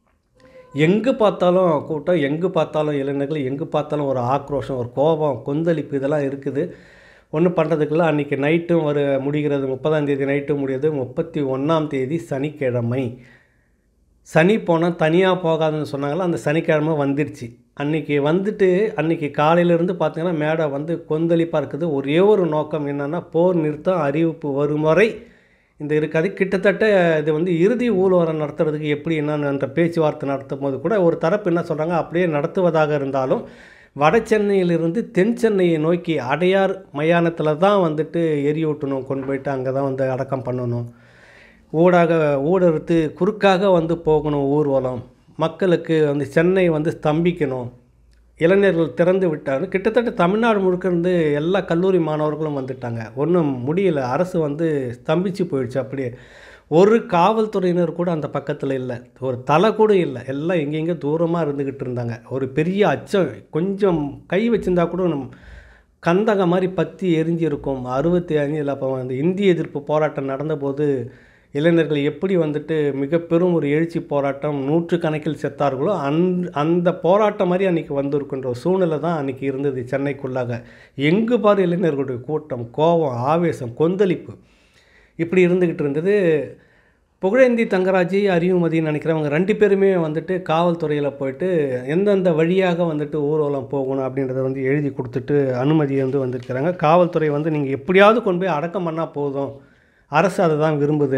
எங்கே பார்த்தாலும் கூட்டம் எங்கே பார்த்தாலும் இளைஞர்கள் எங்கே பார்த்தாலும் ஒரு ஆக்ரோஷம் ஒரு கோபம் கொந்தளிப்பு இதெல்லாம் இருக்குது ஒன்றும் பண்ணுறதுக்குள்ள அன்றைக்கி நைட்டும் ஒரு முடிகிறது முப்பதாம் தேதி நைட்டும் முடியுது முப்பத்தி ஒன்றாம் தேதி சனிக்கிழமை சனி போனால் தனியாக போகாதுன்னு சொன்னாங்களா அந்த சனிக்கிழமை வந்துடுச்சு அன்றைக்கி வந்துட்டு அன்றைக்கி காலையிலேருந்து பார்த்தீங்கன்னா மேடை வந்து கொந்தளிப்பாக இருக்குது ஒரே ஒரு நோக்கம் என்னென்னா போர் நிறுத்தம் அறிவிப்பு வரும் வரை இந்த இருக்காது கிட்டத்தட்ட இது வந்து இறுதி ஊர்வலம் நடத்துறதுக்கு எப்படி என்னன்ற பேச்சுவார்த்தை நடத்தும் போது கூட ஒரு தரப்பு என்ன சொல்கிறாங்க அப்படியே நடத்துவதாக இருந்தாலும் வட சென்னையிலிருந்து தென் சென்னையை நோக்கி அடையார் மயானத்தில் தான் வந்துட்டு எரியூட்டணும் கொண்டு போயிட்டு அங்கே தான் வந்து அடக்கம் பண்ணணும் ஊடாக ஊடறுத்து குறுக்காக வந்து போகணும் ஊர்வலம் மக்களுக்கு வந்து சென்னை வந்து ஸ்தம்பிக்கணும் இளைஞர்கள் திறந்து விட்டார் கிட்டத்தட்ட தமிழ்நாடு முழுக்க இருந்து எல்லா கல்லூரி மாணவர்களும் வந்துட்டாங்க ஒன்றும் முடியல அரசு வந்து ஸ்தம்பிச்சு போயிடுச்சு அப்படியே ஒரு காவல்துறையினர் கூட அந்த பக்கத்தில் இல்லை ஒரு தலை கூட இல்லை எல்லாம் எங்கெங்கே தூரமாக இருந்துக்கிட்டு இருந்தாங்க ஒரு பெரிய அச்சம் கொஞ்சம் கை வச்சிருந்தா கூட நம்ம கந்தக மாதிரி பற்றி எரிஞ்சிருக்கும் அறுபத்தி அஞ்சில் அப்போ அந்த இந்திய எதிர்ப்பு போராட்டம் நடந்தபோது இளைஞர்கள் எப்படி வந்துட்டு மிக பெரும் ஒரு எழுச்சி போராட்டம் நூற்றுக்கணக்கில் செத்தார்களோ அந் அந்த போராட்டம் மாதிரி அன்றைக்கி வந்திருக்கின்ற ஒரு சூழ்நிலை தான் அன்றைக்கி இருந்தது சென்னைக்குள்ளாக எங்கு பாரு இளைஞர்களுடைய கூட்டம் கோபம் ஆவேசம் கொந்தளிப்பு இப்படி இருந்துக்கிட்டு இருந்தது புகழேந்தி தங்கராஜி அறிவுமதின்னு நினைக்கிறவங்க ரெண்டு பேருமே வந்துட்டு காவல்துறையில் போயிட்டு எந்தெந்த வழியாக வந்துட்டு ஊர்வலம் போகணும் அப்படின்றத வந்து எழுதி கொடுத்துட்டு அனுமதி வந்து வந்திருக்கிறாங்க காவல்துறை வந்து நீங்கள் எப்படியாவது கொண்டு போய் அடக்கம் பண்ணால் போதும் அரசு அதை தான் விரும்புது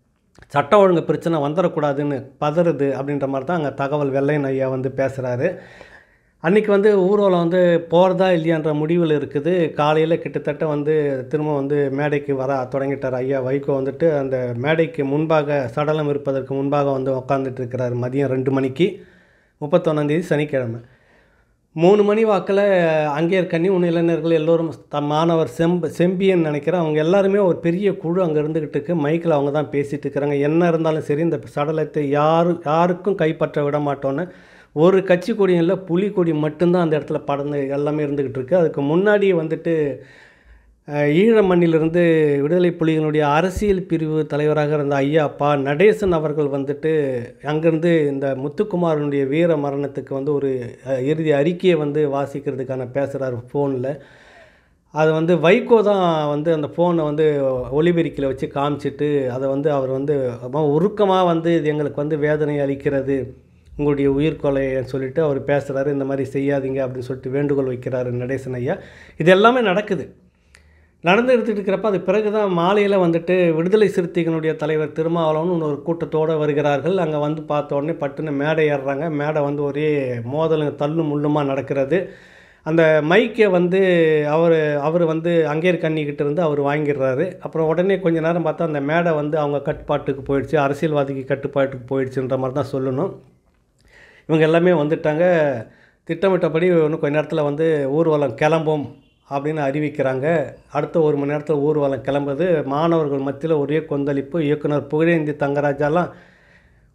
சட்ட ஒழுங்கு பிரச்சனை வந்துடக்கூடாதுன்னு பதறுது அப்படின்ற மாதிரி தான் அங்கே தகவல் வெள்ளையன் ஐயா வந்து பேசுகிறாரு அன்றைக்கி வந்து ஊர்வலம் வந்து போகிறதா இல்லையான்ற முடிவில் இருக்குது காலையில் கிட்டத்தட்ட வந்து திரும்ப வந்து மேடைக்கு வர தொடங்கிட்டார் ஐயா வைகோ வந்துட்டு அந்த மேடைக்கு முன்பாக சடலம் இருப்பதற்கு முன்பாக வந்து உட்காந்துட்டு இருக்கிறார் மதியம் ரெண்டு மணிக்கு முப்பத்தொன்னாந்தேதி சனிக்கிழமை மூணு மணி வாக்கில் அங்கேயர் கன்னி உன் இளைஞர்கள் எல்லோரும் த மாணவர் செம்ப செம்பியன் நினைக்கிறேன் அவங்க எல்லாருமே ஒரு பெரிய குழு அங்கே இருந்துக்கிட்டு இருக்கு மைக்கில் அவங்க தான் பேசிகிட்டு இருக்கிறாங்க என்ன இருந்தாலும் சரி இந்த சடலத்தை யாரு யாருக்கும் கைப்பற்ற விட மாட்டோன்னு ஒரு கட்சி கொடியும் இல்லை புலி கொடி மட்டும்தான் அந்த இடத்துல படர்ந்து எல்லாமே இருந்துக்கிட்டு இருக்கு அதுக்கு முன்னாடி வந்துட்டு அஹ், ஈழ மண்ணிலிருந்து விடுதலை புலிகளுடைய அரசியல் பிரிவு தலைவராக இருந்த ஐயா அப்பா நடேசன் அவர்கள் வந்துட்டு அங்கேருந்து இந்த முத்துக்குமாரனுடைய வீர மரணத்துக்கு வந்து ஒரு அஹ், இறுதி அறிக்கையை வந்து வாசிக்கிறதுக்கான பேசுகிறார் ஃபோனில் அது வந்து வைகோ தான் வந்து அந்த ஃபோனை வந்து ஒலிபெருக்கில் வச்சு காமிச்சிட்டு அதை வந்து அவர் வந்து ரொம்ப உருக்கமாக வந்து இது எங்களுக்கு வந்து வேதனை அளிக்கிறது உங்களுடைய உயிர்கொலைன்னு சொல்லிட்டு அவர் பேசுகிறாரு இந்த மாதிரி செய்யாதீங்க அப்படின்னு சொல்லிட்டு வேண்டுகோள் வைக்கிறாரு நடேசன் ஐயா இது எல்லாமே நடக்குது நடந்து எடுத்துட்டு இருக்கிறப்ப அது பிறகு தான் மாலையில் வந்துட்டு விடுதலை சிறுத்தைகளுடைய தலைவர் திருமாவளவன் ஒரு கூட்டத்தோடு வருகிறார்கள் அங்கே வந்து பார்த்த உடனே பட்டுன்னு மேடை ஏறுறாங்க மேடை வந்து ஒரே மோதலும் தள்ளும் முள்ளுமா நடக்கிறது அந்த மைக்கை வந்து அவர் அவர் வந்து அங்கேயர் கண்ணிக்கிட்ட இருந்து அவர் வாங்கிடுறாரு அப்புறம் உடனே கொஞ்ச நேரம் பார்த்தா அந்த மேடை வந்து அவங்க கட்டுப்பாட்டுக்கு போயிடுச்சு அரசியல்வாதிக்கு கட்டுப்பாட்டுக்கு போயிடுச்சுன்ற மாதிரி தான் சொல்லணும் இவங்க எல்லாமே வந்துட்டாங்க திட்டமிட்டபடி இன்னும் கொஞ்ச நேரத்தில் வந்து ஊர்வலம் கிளம்பும் அப்படின்னு அறிவிக்கிறாங்க அடுத்த ஒரு மணி நேரத்தில் ஊர்வலம் கிளம்புது மாணவர்கள் மத்தியில் ஒரே கொந்தளிப்பு இயக்குனர் புகழேந்தி தங்கராஜாலாம்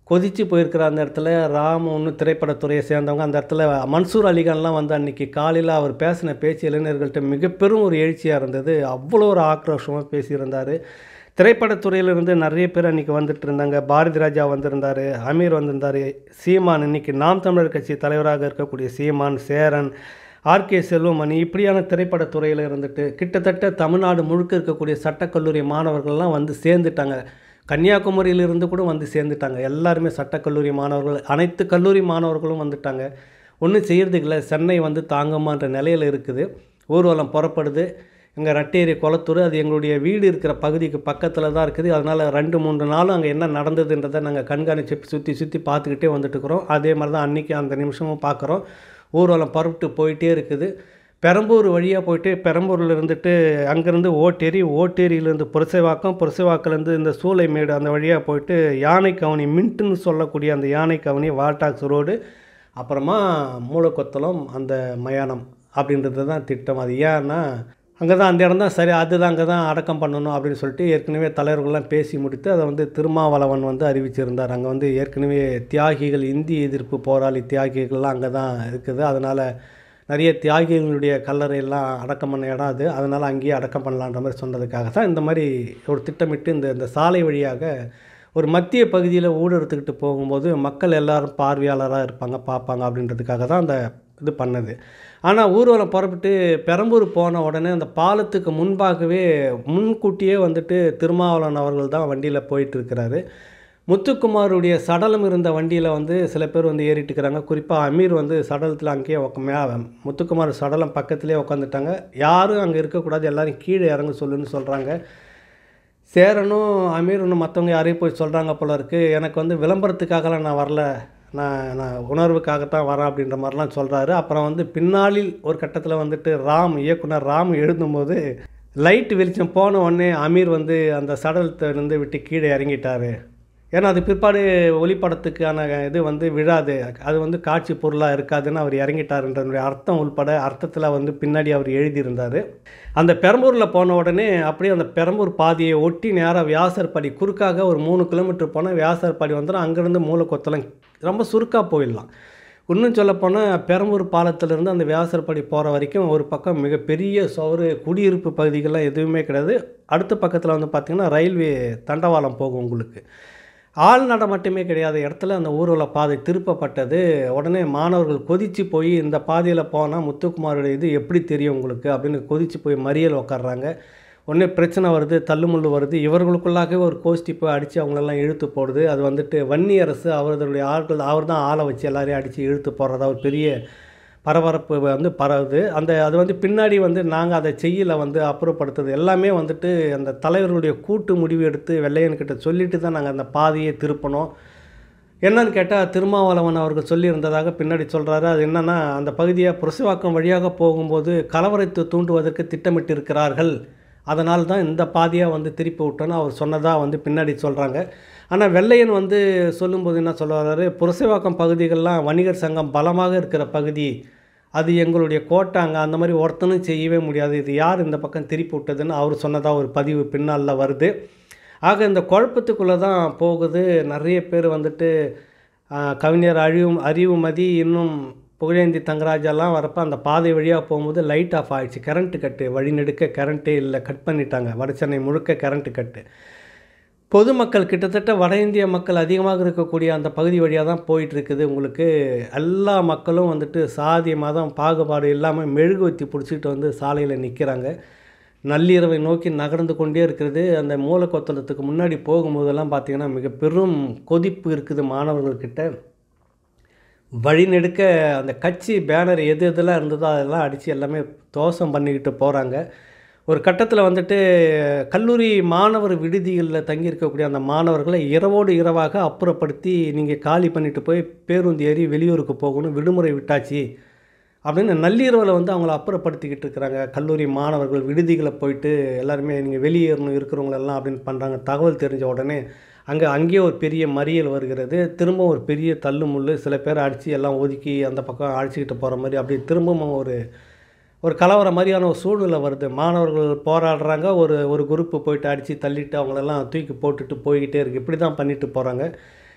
கொதிச்சு போயிருக்கிற அந்த இடத்துல ராம் ஒன்று திரைப்படத்துறையை சேர்ந்தவங்க அந்த இடத்துல மன்சூர் அலிகான்லாம் வந்து அன்றைக்கி காலையில் அவர் பேசின பேச்சு இளைஞர்கள்ட்ட மிக பெரும் ஒரு எழுச்சியாக இருந்தது அவ்வளோ ஒரு ஆக்ரோஷமாக பேசியிருந்தார் திரைப்படத்துறையிலிருந்து நிறைய பேர் அன்றைக்கி வந்துட்டு இருந்தாங்க பாரதி ராஜா வந்திருந்தார் அமீர் வந்திருந்தார் சீமான் இன்னைக்கு நாம் தமிழர் கட்சி தலைவராக இருக்கக்கூடிய சீமான் சேரன் ஆர்கே செல்வமணி இப்படியான திரைப்படத்துறையில் இருந்துட்டு கிட்டத்தட்ட தமிழ்நாடு முழுக்க இருக்கக்கூடிய சட்டக்கல்லூரி மாணவர்கள்லாம் வந்து சேர்ந்துட்டாங்க கன்னியாகுமரியிலிருந்து கூட வந்து சேர்ந்துட்டாங்க எல்லாருமே சட்டக்கல்லூரி மாணவர்கள் அனைத்து கல்லூரி மாணவர்களும் வந்துட்டாங்க ஒன்றும் செய்யறதுக்கு இல்லை சென்னை வந்து தாங்கம்மான்ற நிலையில் இருக்குது ஊர்வலம் புறப்படுது இங்கே ரட்டேரி குளத்தூர் அது எங்களுடைய வீடு இருக்கிற பகுதிக்கு பக்கத்தில் தான் இருக்குது அதனால் ரெண்டு மூன்று நாளும் அங்கே என்ன நடந்ததுன்றதை நாங்கள் கண்காணிச்சு சுற்றி சுற்றி பார்த்துக்கிட்டே வந்துட்டு இருக்கிறோம் அதே மாதிரி தான் அன்றைக்கி அந்த நிமிஷமும் பார்க்குறோம் ஊர்வலம் புறப்பட்டு போயிட்டே இருக்குது பெரம்பூர் வழியாக போயிட்டு பெரம்பூரில் இருந்துட்டு அங்கேருந்து ஓட்டேரி ஓட்டேரியிலேருந்து புரசைவாக்கம் புரசைவாக்கிலேருந்து இந்த சூளைமேடு அந்த வழியாக போயிட்டு யானை கவனி மின்ட்டுன்னு சொல்லக்கூடிய அந்த யானை கவனி வால்டாக்ஸ் ரோடு அப்புறமா மூலக்கொத்தளம் அந்த மயானம் அப்படின்றது தான் திட்டம் அது ஏன்னா அங்கே தான் அந்த இடம் தான் சரி அதுதான் அங்கே தான் அடக்கம் பண்ணணும் அப்படின்னு சொல்லிட்டு ஏற்கனவே தலைவர்கள்லாம் பேசி முடித்து அதை வந்து திருமாவளவன் வந்து அறிவிச்சிருந்தார் அங்கே வந்து ஏற்கனவே தியாகிகள் இந்தி எதிர்ப்பு போராளி தியாகிகள்லாம் அங்கே தான் இருக்குது அதனால் நிறைய தியாகிகளுடைய கல்லறையெல்லாம் அடக்கம் பண்ண இடம் அது அதனால் அங்கேயே அடக்கம் பண்ணலான்ற மாதிரி சொன்னதுக்காக தான் இந்த மாதிரி ஒரு திட்டமிட்டு இந்த இந்த சாலை வழியாக ஒரு மத்திய பகுதியில் ஊடெடுத்துக்கிட்டு போகும்போது மக்கள் எல்லாரும் பார்வையாளராக இருப்பாங்க பார்ப்பாங்க அப்படின்றதுக்காக தான் அந்த இது பண்ணது ஆனால் ஊர்வலம் புறப்பட்டு பெரம்பூர் போன உடனே அந்த பாலத்துக்கு முன்பாகவே முன்கூட்டியே வந்துட்டு திருமாவளவன் அவர்கள் தான் வண்டியில் போயிட்டு இருக்கிறாரு முத்துக்குமாருடைய சடலம் இருந்த வண்டியில் வந்து சில பேர் வந்து ஏறிட்டு இருக்கிறாங்க குறிப்பாக அமீர் வந்து சடலத்தில் அங்கேயே உக்கமே முத்துக்குமார் சடலம் பக்கத்துலேயே உட்காந்துட்டாங்க யாரும் அங்கே இருக்கக்கூடாது எல்லாரும் கீழே இறங்க சொல்லுன்னு சொல்கிறாங்க சேரனும் அமீரனும் மற்றவங்க யாரையும் போய் சொல்கிறாங்க போல இருக்குது எனக்கு வந்து விளம்பரத்துக்காகலாம் நான் வரல நான் நான் உணர்வுக்காகத்தான் வரேன் அப்படின்ற மாதிரிலாம் சொல்கிறாரு அப்புறம் வந்து பின்னாளில் ஒரு கட்டத்தில் வந்துட்டு ராம் இயக்குனர் ராம் எழுதும்போது லைட் வெளிச்சம் போன உடனே அமீர் வந்து அந்த சடலத்தை இருந்து விட்டு கீழே இறங்கிட்டாரு ஏன்னா அது பிற்பாடு ஒளிப்படத்துக்கான இது வந்து விழாது அது வந்து காட்சி பொருளாக இருக்காதுன்னு அவர் இறங்கிட்டாருன்றதுடைய அர்த்தம் உள்பட அர்த்தத்தில் வந்து பின்னாடி அவர் எழுதியிருந்தார் அந்த பெரம்பூரில் போன உடனே அப்படியே அந்த பெரம்பூர் பாதையை ஒட்டி நேராக வியாசர்பாடி குறுக்காக ஒரு மூணு கிலோமீட்டர் போனால் வியாசர்பாடி வந்துடும் அங்கேருந்து மூலக்கொத்தலம் ரொம்ப சுருக்காக போயிடலாம் இன்னும் சொல்லப்போனால் பெரம்பூர் பாலத்திலேருந்து அந்த வியாசர்பாடி போகிற வரைக்கும் ஒரு பக்கம் மிகப்பெரிய சோறு குடியிருப்பு பகுதிகள்லாம் எதுவுமே கிடையாது அடுத்த பக்கத்தில் வந்து பார்த்திங்கன்னா ரயில்வே தண்டவாளம் போகும் உங்களுக்கு ஆள் நடமாட்டமே கிடையாத இடத்துல அந்த ஊர்வல பாதை திருப்பப்பட்டது உடனே மாணவர்கள் கொதித்து போய் இந்த பாதையில் போனால் முத்துக்குமாரோட இது எப்படி தெரியும் உங்களுக்கு அப்படின்னு கொதித்து போய் மறியல் உட்காடுறாங்க உடனே பிரச்சனை வருது தள்ளுமுள்ளு வருது இவர்களுக்குள்ளாகவே ஒரு கோஷ்டி போய் அடித்து அவங்களெல்லாம் இழுத்து போடுது அது வந்துட்டு வன்னி அரசு அவர்களுடைய ஆட்கள் அவர் தான் ஆளை வச்சு எல்லாரையும் அடித்து இழுத்து போடுறதா ஒரு பெரிய பரபரப்பு வந்து பரவுது அந்த அது வந்து பின்னாடி வந்து நாங்கள் அதை செய்யலை வந்து அப்புறப்படுத்துறது எல்லாமே வந்துட்டு அந்த தலைவர்களுடைய கூட்டு முடிவு எடுத்து வெள்ளையன்கிட்ட சொல்லிட்டு தான் நாங்கள் அந்த பாதையை திருப்பினோம் என்னன்னு கேட்டால் திருமாவளவன் அவர்கள் சொல்லியிருந்ததாக பின்னாடி சொல்கிறாரு அது என்னென்னா அந்த பகுதியை புரசுவாக்கம் வழியாக போகும்போது கலவரத்தை தூண்டுவதற்கு திட்டமிட்டிருக்கிறார்கள் அதனால் தான் இந்த பாதையாக வந்து திருப்பி விட்டோன்னு அவர் சொன்னதாக வந்து பின்னாடி சொல்கிறாங்க ஆனால் வெள்ளையன் வந்து சொல்லும்போது என்ன சொல்ல வர்றாரு புரசைவாக்கம் பகுதிகள்லாம் வணிகர் சங்கம் பலமாக இருக்கிற பகுதி அது எங்களுடைய கோட்டாங்க அந்த மாதிரி ஒருத்தனும் செய்யவே முடியாது இது யார் இந்த பக்கம் திருப்பி விட்டதுன்னு அவர் சொன்னதாக ஒரு பதிவு பின்னால் வருது ஆக இந்த குழப்பத்துக்குள்ளே தான் போகுது நிறைய பேர் வந்துட்டு கவிஞர் அழிவு அறிவுமதி இன்னும் புகழேந்தி தங்கராஜெல்லாம் வரப்போ அந்த பாதை வழியாக போகும்போது லைட் ஆஃப் ஆகிடுச்சு கரண்ட்டு கட்டு வழிநெடுக்க கரண்ட்டே இல்லை கட் பண்ணிட்டாங்க வடசென்னை முழுக்க கரண்ட்டு கட்டு பொதுமக்கள் கிட்டத்தட்ட வட இந்திய மக்கள் அதிகமாக இருக்கக்கூடிய அந்த பகுதி வழியாக தான் போயிட்டு இருக்குது உங்களுக்கு எல்லா மக்களும் வந்துட்டு சாதி மதம் பாகுபாடு இல்லாமல் மெழுகுவத்தி பிடிச்சிட்டு வந்து சாலையில் நிற்கிறாங்க நள்ளிரவை நோக்கி நகர்ந்து கொண்டே இருக்கிறது அந்த மூலக்கொத்தளத்துக்கு முன்னாடி போகும்போதெல்லாம் பார்த்திங்கன்னா மிக பெரும் கொதிப்பு இருக்குது மாணவர்கள்கிட்ட வழிநெடுக்க அந்த கட்சி பேனர் எது எதெல்லாம் இருந்ததோ அதெல்லாம் அடித்து எல்லாமே தோசம் பண்ணிக்கிட்டு போகிறாங்க ஒரு கட்டத்தில் வந்துட்டு கல்லூரி மாணவர் விடுதிகளில் தங்கியிருக்கக்கூடிய அந்த மாணவர்களை இரவோடு இரவாக அப்புறப்படுத்தி நீங்கள் காலி பண்ணிட்டு போய் பேருந்து ஏறி வெளியூருக்கு போகணும் விடுமுறை விட்டாச்சு அப்படின்னு நள்ளிரவில் வந்து அவங்கள அப்புறப்படுத்திக்கிட்டு இருக்கிறாங்க கல்லூரி மாணவர்கள் விடுதிகளை போயிட்டு எல்லாருமே நீங்கள் வெளியேறணும் இருக்கிறவங்களெல்லாம் அப்படின்னு பண்ணுறாங்க தகவல் தெரிஞ்ச உடனே அங்கே அங்கேயே ஒரு பெரிய மறியல் வருகிறது திரும்ப ஒரு பெரிய தள்ளு முள்ளு சில பேர் அடித்து எல்லாம் ஒதுக்கி அந்த பக்கம் அடிச்சுக்கிட்டு போகிற மாதிரி அப்படி திரும்பவும் ஒரு ஒரு கலவர மாதிரியான ஒரு சூழ்நிலை வருது மாணவர்கள் போராடுறாங்க ஒரு ஒரு குரூப்பு போயிட்டு அடித்து தள்ளிட்டு அவங்களெல்லாம் தூக்கி போட்டுட்டு போய்கிட்டே இருக்குது இப்படி தான் பண்ணிட்டு போகிறாங்க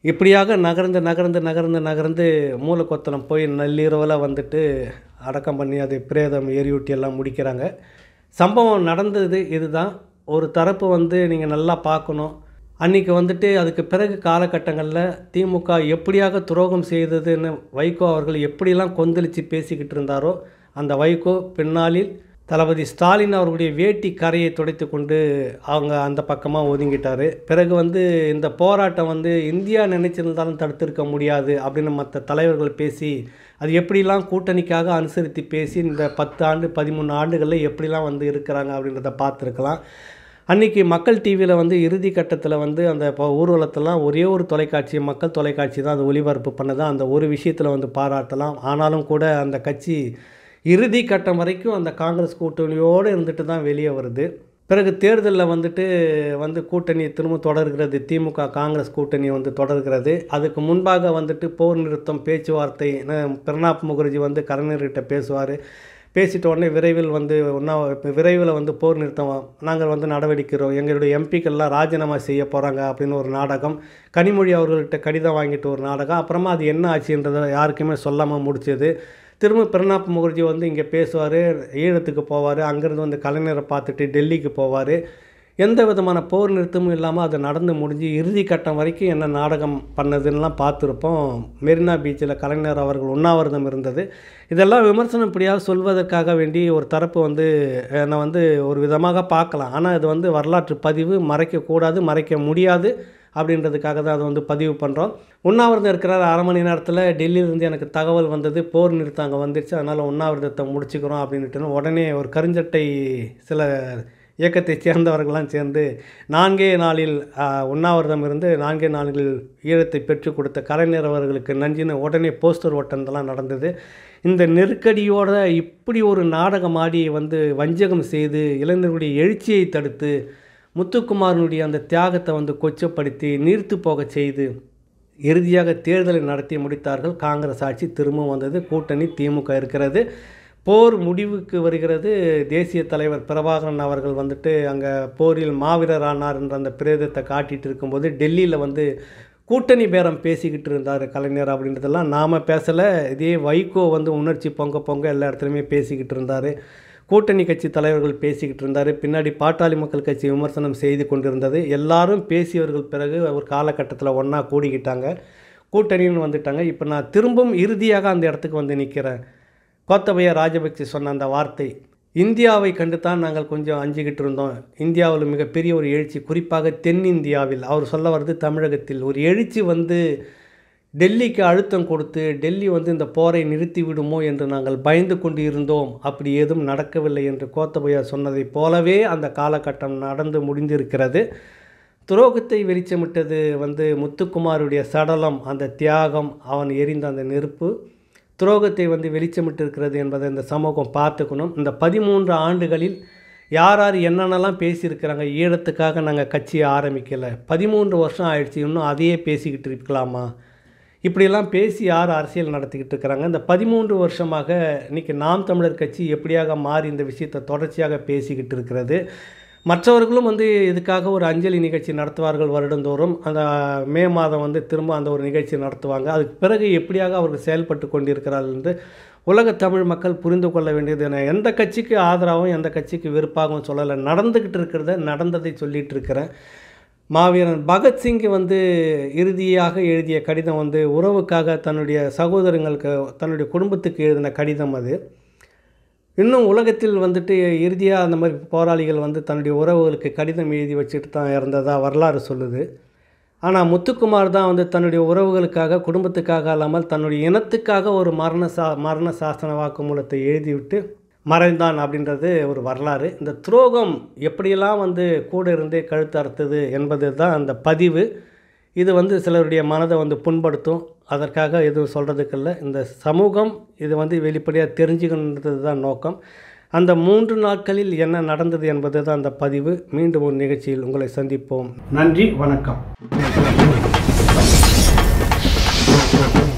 இப்படியாக நகர்ந்து நகர்ந்து நகர்ந்து நகர்ந்து மூலக்கொத்தனம் போய் நள்ளிரவில் வந்துட்டு அடக்கம் பண்ணி அதை பிரேதம் எரியூட்டி எல்லாம் முடிக்கிறாங்க சம்பவம் நடந்தது இதுதான் ஒரு தரப்பு வந்து நீங்கள் நல்லா பார்க்கணும் அன்றைக்கி வந்துட்டு அதுக்கு பிறகு காலகட்டங்களில் திமுக எப்படியாக துரோகம் செய்ததுன்னு வைகோ அவர்கள் எப்படிலாம் கொந்தளித்து பேசிக்கிட்டு இருந்தாரோ அந்த வைகோ பின்னாளில் தளபதி ஸ்டாலின் அவர்களுடைய வேட்டி கரையை துடைத்து கொண்டு அவங்க அந்த பக்கமாக ஒதுங்கிட்டார் பிறகு வந்து இந்த போராட்டம் வந்து இந்தியா நினைச்சிருந்தாலும் தடுத்திருக்க முடியாது அப்படின்னு மற்ற தலைவர்கள் பேசி அது எப்படிலாம் கூட்டணிக்காக அனுசரித்து பேசி இந்த பத்து ஆண்டு பதிமூணு ஆண்டுகளில் எப்படிலாம் வந்து இருக்கிறாங்க அப்படின்றத பார்த்துருக்கலாம் அன்றைக்கி மக்கள் டிவியில் வந்து இறுதி கட்டத்தில் வந்து அந்த இப்போ ஊர்வலத்தெல்லாம் ஒரே ஒரு தொலைக்காட்சி மக்கள் தொலைக்காட்சி தான் அது ஒளிபரப்பு பண்ணதான் அந்த ஒரு விஷயத்தில் வந்து பாராட்டலாம் ஆனாலும் கூட அந்த கட்சி இறுதி கட்டம் வரைக்கும் அந்த காங்கிரஸ் கூட்டணியோடு இருந்துட்டு தான் வெளியே வருது பிறகு தேர்தலில் வந்துட்டு வந்து கூட்டணி திரும்ப தொடர்கிறது திமுக காங்கிரஸ் கூட்டணி வந்து தொடர்கிறது அதுக்கு முன்பாக வந்துட்டு போர் நிறுத்தம் பேச்சுவார்த்தை ந- பிரணாப் முகர்ஜி வந்து கலைஞர்கிட்ட பேசுவார் பேசிட்ட உடனே விரைவில் வந்து ஒன்றா விரைவில் வந்து போர் நிறுத்தம் நாங்கள் வந்து நடவடிக்கிறோம் எங்களுடைய எம்பிக்கள்லாம் ராஜினாமா செய்ய போகிறாங்க அப்படின்னு ஒரு நாடகம் கனிமொழி அவர்கள்ட்ட கடிதம் வாங்கிட்டு ஒரு நாடகம் அப்புறமா அது என்ன ஆச்சுன்றதை யாருக்குமே சொல்லாமல் முடிச்சது திரும்ப பிரணாப் முகர்ஜி வந்து இங்கே பேசுவார் ஈழத்துக்கு போவார் அங்கேருந்து வந்து கலைஞரை பார்த்துட்டு டெல்லிக்கு போவார் எந்த விதமான போர் நிறுத்தமும் இல்லாமல் அது நடந்து முடிஞ்சு இறுதி கட்டம் வரைக்கும் என்ன நாடகம் பண்ணதுன்னெலாம் பார்த்துருப்போம் மெரினா பீச்சில் கலைஞர் அவர்கள் உண்ணாவிரதம் இருந்தது இதெல்லாம் விமர்சனம் இப்படியாவது சொல்வதற்காக வேண்டி ஒரு தரப்பு வந்து என்னை வந்து ஒரு விதமாக பார்க்கலாம் ஆனால் இது வந்து வரலாற்று பதிவு மறைக்கக்கூடாது மறைக்க முடியாது அப்படின்றதுக்காக தான் அதை வந்து பதிவு பண்ணுறோம் உண்ணாவிரதம் இருக்கிறார் அரை மணி நேரத்தில் டெல்லியிலேருந்து எனக்கு தகவல் வந்தது போர் நிறுத்தம் அங்கே வந்துருச்சு அதனால் உண்ணாவிரதத்தை முடிச்சுக்கிறோம் அப்படின்ட்டு உடனே ஒரு கருஞ்சட்டை சில இயக்கத்தைச் சேர்ந்தவர்கள்லாம் சேர்ந்து நான்கே நாளில் ஆ, உண்ணாவிரதம் இருந்து நான்கே நாளில் ஈழத்தை பெற்றுக் கொடுத்த கலைஞர் அவர்களுக்கு நஞ்சின்னு உடனே போஸ்டர் ஓட்டந்தெல்லாம் நடந்தது இந்த நெருக்கடியோட இப்படி ஒரு நாடகம் ஆடி வந்து வஞ்சகம் செய்து இளைஞர்களுடைய எழுச்சியை தடுத்து முத்துக்குமாரனுடைய அந்த தியாகத்தை வந்து கொச்சப்படுத்தி நீர்த்து போகச் செய்து இறுதியாக தேர்தலை நடத்தி முடித்தார்கள் காங்கிரஸ் ஆட்சி திரும்பவும் வந்தது கூட்டணி திமுக இருக்கிறது போர் முடிவுக்கு வருகிறது தேசிய தலைவர் பிரபாகரன் அவர்கள் வந்துட்டு அங்கே போரில் மாவீரர் ஆனார் என்ற அந்த பிரேதத்தை காட்டிட்டு இருக்கும்போது டெல்லியில் வந்து கூட்டணி பேரம் பேசிக்கிட்டு இருந்தார் கலைஞர் அப்படின்றதெல்லாம் நாம் பேசலை இதே வைகோ வந்து உணர்ச்சி பொங்க பொங்க எல்லா இடத்துலையுமே பேசிக்கிட்டு இருந்தார் கூட்டணி கட்சி தலைவர்கள் பேசிக்கிட்டு இருந்தார் பின்னாடி பாட்டாளி மக்கள் கட்சி விமர்சனம் செய்து கொண்டிருந்தது எல்லாரும் பேசியவர்கள் பிறகு ஒரு காலகட்டத்தில் ஒன்றா கூடிக்கிட்டாங்க கூட்டணின்னு வந்துட்டாங்க இப்போ நான் திரும்பவும் இறுதியாக அந்த இடத்துக்கு வந்து நிற்கிறேன் கோத்தபய ராஜபக்சே சொன்ன அந்த வார்த்தை இந்தியாவை கண்டு தான் நாங்கள் கொஞ்சம் அஞ்சுக்கிட்டு இருந்தோம் இந்தியாவில் மிகப்பெரிய ஒரு எழுச்சி குறிப்பாக தென்னிந்தியாவில் அவர் சொல்ல வர்றது தமிழகத்தில் ஒரு எழுச்சி வந்து டெல்லிக்கு அழுத்தம் கொடுத்து டெல்லி வந்து இந்த போரை நிறுத்தி விடுமோ என்று நாங்கள் பயந்து கொண்டு இருந்தோம் அப்படி ஏதும் நடக்கவில்லை என்று கோத்தபயா சொன்னதைப் போலவே அந்த காலகட்டம் நடந்து முடிந்திருக்கிறது துரோகத்தை வெளிச்சமிட்டது வந்து முத்துக்குமாருடைய சடலம் அந்த தியாகம் அவன் எரிந்த அந்த நெருப்பு துரோகத்தை வந்து வெளிச்சமிட்டு இருக்கிறது என்பதை இந்த சமூகம் பார்த்துக்கணும் இந்த பதிமூன்று ஆண்டுகளில் யார் யார் என்னென்னலாம் பேசியிருக்கிறாங்க ஈழத்துக்காக நாங்கள் கட்சியை ஆரம்பிக்கலை பதிமூன்று வருஷம் ஆயிடுச்சு இன்னும் அதையே பேசிக்கிட்டு இருக்கலாமா இப்படியெல்லாம் பேசி யார் அரசியல் நடத்திக்கிட்டு இருக்கிறாங்க இந்த பதிமூன்று வருஷமாக இன்றைக்கி நாம் தமிழர் கட்சி எப்படியாக மாறி இந்த விஷயத்தை தொடர்ச்சியாக பேசிக்கிட்டு இருக்கிறது மற்றவர்களும் வந்து இதுக்காக ஒரு அஞ்சலி நிகழ்ச்சி நடத்துவார்கள் வருடந்தோறும் அந்த மே மாதம் வந்து திரும்ப அந்த ஒரு நிகழ்ச்சி நடத்துவாங்க அதுக்கு பிறகு எப்படியாக அவர்கள் செயல்பட்டு கொண்டிருக்கிறார்கள் என்று உலக தமிழ் மக்கள் புரிந்து கொள்ள வேண்டியது என்ன எந்த கட்சிக்கு ஆதரவாகவும் எந்த கட்சிக்கு வெறுப்பாகவும் சொல்லலை நடந்துக்கிட்டு இருக்கிறத நடந்ததை சொல்லிட்டு இருக்கிறேன் மாவீரன் பகத்சிங் வந்து இறுதியாக எழுதிய கடிதம் வந்து உறவுக்காக தன்னுடைய சகோதரங்களுக்கு தன்னுடைய குடும்பத்துக்கு எழுதின கடிதம் அது இன்னும் உலகத்தில் வந்துட்டு இறுதியாக அந்த மாதிரி போராளிகள் வந்து தன்னுடைய உறவுகளுக்கு கடிதம் எழுதி வச்சுட்டு தான் இறந்ததா வரலாறு சொல்லுது ஆனால் முத்துக்குமார் தான் வந்து தன்னுடைய உறவுகளுக்காக குடும்பத்துக்காக அல்லாமல் தன்னுடைய இனத்துக்காக ஒரு மரண சா மரண சாசன வாக்குமூலத்தை எழுதிவிட்டு மறைந்தான் அப்படின்றது ஒரு வரலாறு இந்த துரோகம் எப்படியெல்லாம் வந்து கூட இருந்தே கழுத்து அறுத்தது என்பது தான் அந்த பதிவு இது வந்து சிலருடைய மனதை வந்து புண்படுத்தும் அதற்காக எதுவும் சொல்கிறதுக்கு இல்லை இந்த சமூகம் இது வந்து வெளிப்படையாக தெரிஞ்சுக்கணுன்றது தான் நோக்கம் அந்த மூன்று நாட்களில் என்ன நடந்தது என்பது தான் அந்த பதிவு மீண்டும் ஒரு நிகழ்ச்சியில் உங்களை சந்திப்போம் நன்றி வணக்கம்